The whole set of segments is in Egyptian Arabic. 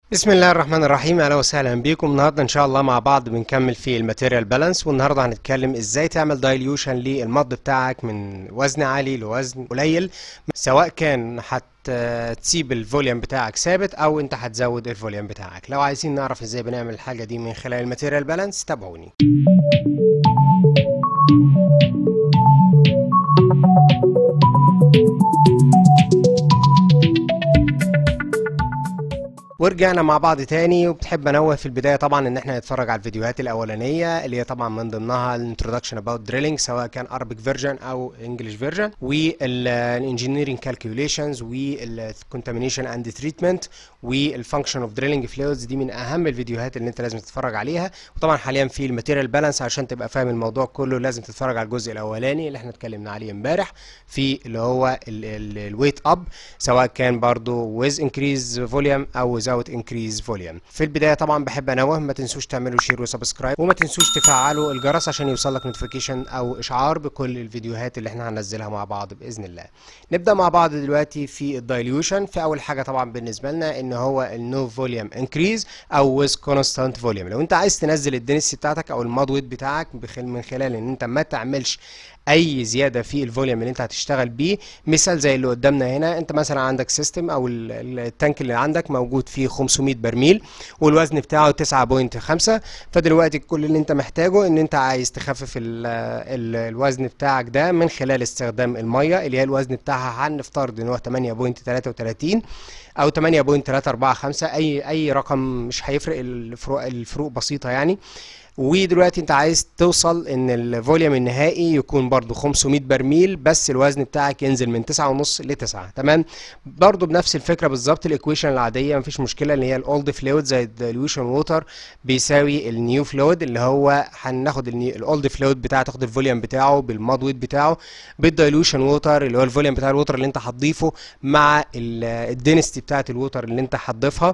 بسم الله الرحمن الرحيم اهلا وسهلا بيكم النهارده ان شاء الله مع بعض بنكمل في الماتيريال بالانس والنهارده هنتكلم ازاي تعمل دايليوشن للمض بتاعك من وزن عالي لوزن قليل سواء كان هتسيب الفوليوم بتاعك ثابت او انت هتزود الفوليوم بتاعك لو عايزين نعرف ازاي بنعمل الحاجه دي من خلال الماتيريال بالانس تابعوني ورجعنا مع بعض تاني وبتحب انوه في البدايه طبعا ان احنا نتفرج على الفيديوهات الاولانيه اللي هي طبعا من ضمنها الانترودكشن اباوت دريلينج سواء كان Arabic فيرجن او انجلش فيرجن والانجينيرنج كالكوليشنز والكونتامينيشن اند تريتمنت والفانكشن اوف دريلينج فلويدز دي من اهم الفيديوهات اللي انت لازم تتفرج عليها وطبعا حاليا في الماتيريال بالانس عشان تبقى فاهم الموضوع كله لازم تتفرج على الجزء الاولاني اللي احنا اتكلمنا عليه امبارح في اللي هو الويت اب سواء كان برضو ويز انكريز فوليوم او without increase volume في البدايه طبعا بحب انوه ما تنسوش تعملوا شير وسبسكرايب وما تنسوش تفعلوا الجرس عشان يوصلك نوتيفيكيشن او اشعار بكل الفيديوهات اللي احنا هننزلها مع بعض باذن الله نبدا مع بعض دلوقتي في الدايليوشن في اول حاجه طبعا بالنسبه لنا ان هو النو فوليوم انكريز او with constant فوليوم لو انت عايز تنزل الدنسي بتاعتك او الماد ويت بتاعك من خلال ان انت ما تعملش اي زياده في الفوليوم اللي انت هتشتغل بيه مثال زي اللي قدامنا هنا انت مثلا عندك سيستم او التانك اللي عندك موجود فيه 500 برميل والوزن بتاعه 9.5 فدلوقتي كل اللي انت محتاجه ان انت عايز تخفف ال ال الوزن بتاعك ده من خلال استخدام الميه اللي هي الوزن بتاعها هنفترض ان هو 8.33 او 8.345 اي اي رقم مش هيفرق الفروق الفروق بسيطه يعني ودلوقتي انت عايز توصل ان الفوليوم النهائي يكون برضو 500 برميل بس الوزن بتاعك ينزل من 9.5 ل 9 تمام برضو بنفس الفكره بالظبط الايكويشن العاديه مفيش مشكله اللي هي الاولد فلويد زي الديليوشن ووتر بيساوي النيو فلويد اللي هو هناخد الاولد فلويد بتاعه تاخد الفوليوم بتاعه بالماد ويت بتاعه بالديليوشن ووتر اللي هو الفوليوم بتاع الووتر اللي انت هتضيفه مع الدنستي بتاعه الووتر اللي انت هتضيفها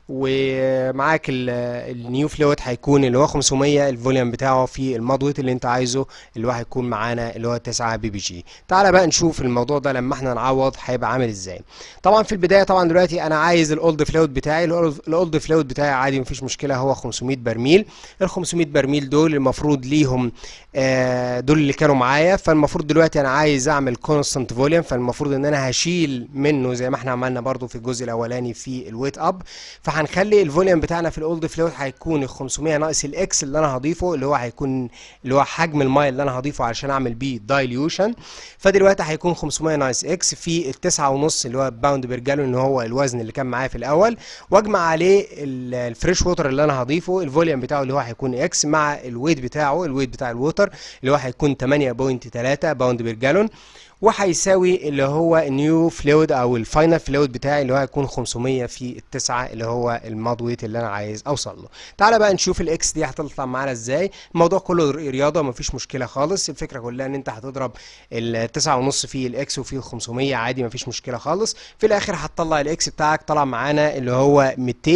ومعاك النيو فلويد هيكون اللي هو 500 الفوليوم بتاعه في المضويت اللي انت عايزه اللي هو هيكون معانا اللي هو 9 بي بي جي تعالى بقى نشوف الموضوع ده لما احنا نعوض هيبقى عامل ازاي طبعا في البدايه طبعا دلوقتي انا عايز الاولد فلويد بتاعي الاولد فلويد بتاعي عادي مفيش مشكله هو 500 برميل ال 500 برميل دول المفروض ليهم آه دول اللي كانوا معايا فالمفروض دلوقتي انا عايز اعمل كونستانت فوليوم فالمفروض ان انا هشيل منه زي ما احنا عملنا برضو في الجزء الاولاني في الويت اب فهنخلي الفوليوم بتاعنا في الاولد فلويد هيكون ال 500 ناقص الاكس اللي انا هضيفه اللي هو هيكون اللي هو حجم الميه اللي انا هضيفه علشان اعمل بيه دايليوشن فدلوقتي هيكون 500 ناقص اكس في التسعة ونص اللي هو باوند بير جالون اللي هو الوزن اللي كان معايا في الاول واجمع عليه الفريش ووتر اللي انا هضيفه الفوليوم بتاعه اللي هو هيكون اكس مع الويت بتاعه الويت بتاع الووتر اللي هو هيكون 8.3 باوند بير جالون وهيساوي اللي هو نيو فلويد او الفاينل فلويد بتاعي اللي هو هيكون 500 في التسعة اللي هو المضويت اللي انا عايز اوصل له تعالى بقى نشوف الاكس دي هتطلع معانا ازاي الموضوع كله رياضه مفيش مشكله خالص الفكره كلها ان انت هتضرب التسعة ونص في الاكس وفي ال 500 عادي مفيش مشكله خالص في الاخر هتطلع الاكس بتاعك طلع معانا اللي هو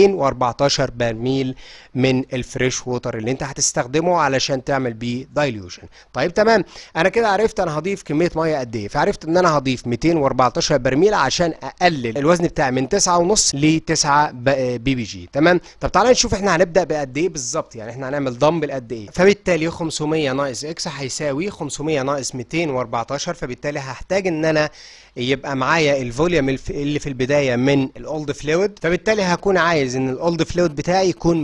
214 برميل من الفريش ووتر اللي انت هتستخدمه علشان تعمل بيه دايليوشن طيب تمام انا كده عرفت انا هضيف كميه ميه قد ايه فعرفت ان انا هضيف 214 برميل عشان اقلل الوزن بتاعي من 9.5 ل 9 بي بي جي تمام طب تعالى نشوف احنا هنبدا بقد ايه بالظبط يعني احنا هنعمل دمبل قد ايه فبالتالي 500 ناقص اكس هيساوي 500 ناقص 214 فبالتالي هحتاج ان انا يبقى معايا الفوليوم اللي في البدايه من الاولد فلويد فبالتالي هكون عايز ان الاولد فلويد بتاعي يكون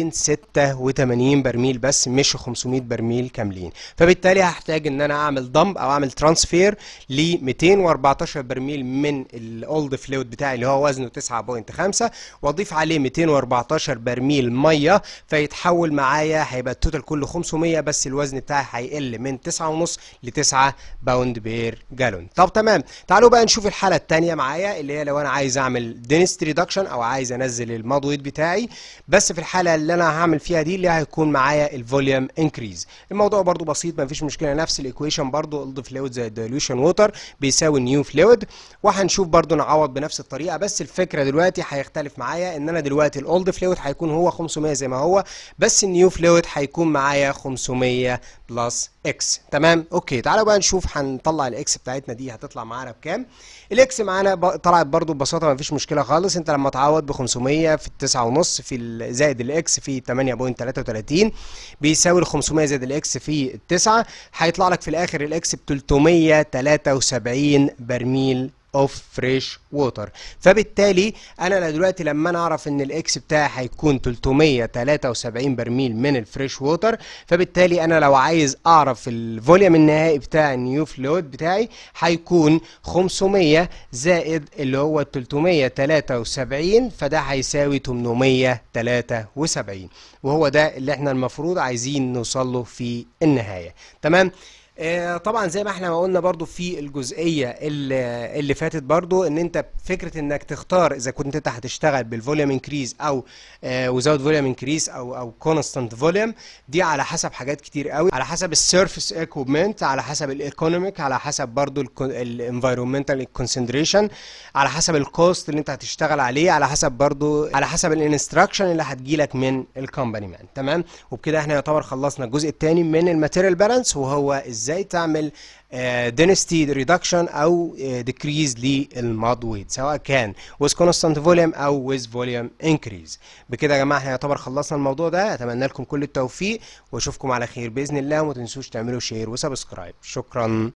286 برميل بس مش 500 برميل كاملين فبالتالي هحتاج ان انا اعمل دمب او اعمل ترانسفير ل 214 برميل من الاولد فلويد بتاعي اللي هو وزنه 9.5 واضيف عليه 214 برميل ميه فيتحول معايا هيبقى التوتال كله 500 بس الوزن بتاعي هيقل من 9.5 ل 9 باوند بير جالون طب تمام تعالوا بقى نشوف الحاله الثانيه معايا اللي هي لو انا عايز اعمل دينست ريدكشن او عايز انزل المضويت بتاعي بس في الحاله اللي انا هعمل فيها دي اللي هيكون معايا الفوليوم انكريز الموضوع برضو بسيط ما فيش مشكله نفس الايكويشن برضو اولد فلويد زي الديليوشن ووتر بيساوي نيو فلويد وهنشوف برضو نعوض بنفس الطريقه بس الفكره دلوقتي هيختلف معايا ان انا دلوقتي الاولد فلويد هيكون هو 500 زي ما هو بس النيو فلويد هيكون معايا 500 بلس اكس تمام اوكي تعالوا بقى نشوف هنطلع الاكس بتاعتنا دي هتطلع معانا بكام كام الاكس معانا ب- طلعت برضو ببساطه ما فيش مشكله خالص انت لما تعوض ب 500 في التسعة ونص في ال- زائد الاكس في 8.33 بيساوي ال 500 زائد الاكس في التسعة هيطلع لك في الاخر الاكس ب 373 برميل اوف فريش ووتر فبالتالي انا دلوقتي لما انا اعرف ان الاكس بتاعي هيكون 373 برميل من الفريش ووتر فبالتالي انا لو عايز اعرف الفوليوم النهائي بتاع النيو فلويد بتاعي هيكون 500 زائد اللي هو 373 فده هيساوي 873 وهو ده اللي احنا المفروض عايزين نوصل له في النهاية تمام آه، طبعا زي ما احنا ما قلنا برضو في الجزئيه اللي, اللي فاتت برضو ان انت فكره انك تختار اذا كنت انت هتشتغل بالفوليوم انكريز او وزاوت فوليوم انكريز او او كونستانت فوليوم دي على حسب حاجات كتير قوي على حسب السيرفيس ايكويبمنت على حسب الايكونوميك على حسب برضو الانفايرمنتال كونسنتريشن على حسب الكوست اللي انت هتشتغل عليه على حسب برضو على حسب الانستراكشن اللي هتجيلك من الكومباني مان تمام وبكده احنا يعتبر خلصنا الجزء الثاني من الماتيريال بالانس وهو ازاي تعمل density ريدكشن او ديكريز للماد ويت سواء كان with constant volume او with volume increase بكده يا جماعه احنا يعتبر خلصنا الموضوع ده اتمنى لكم كل التوفيق واشوفكم على خير باذن الله وما تنسوش تعملوا شير وسبسكرايب شكرا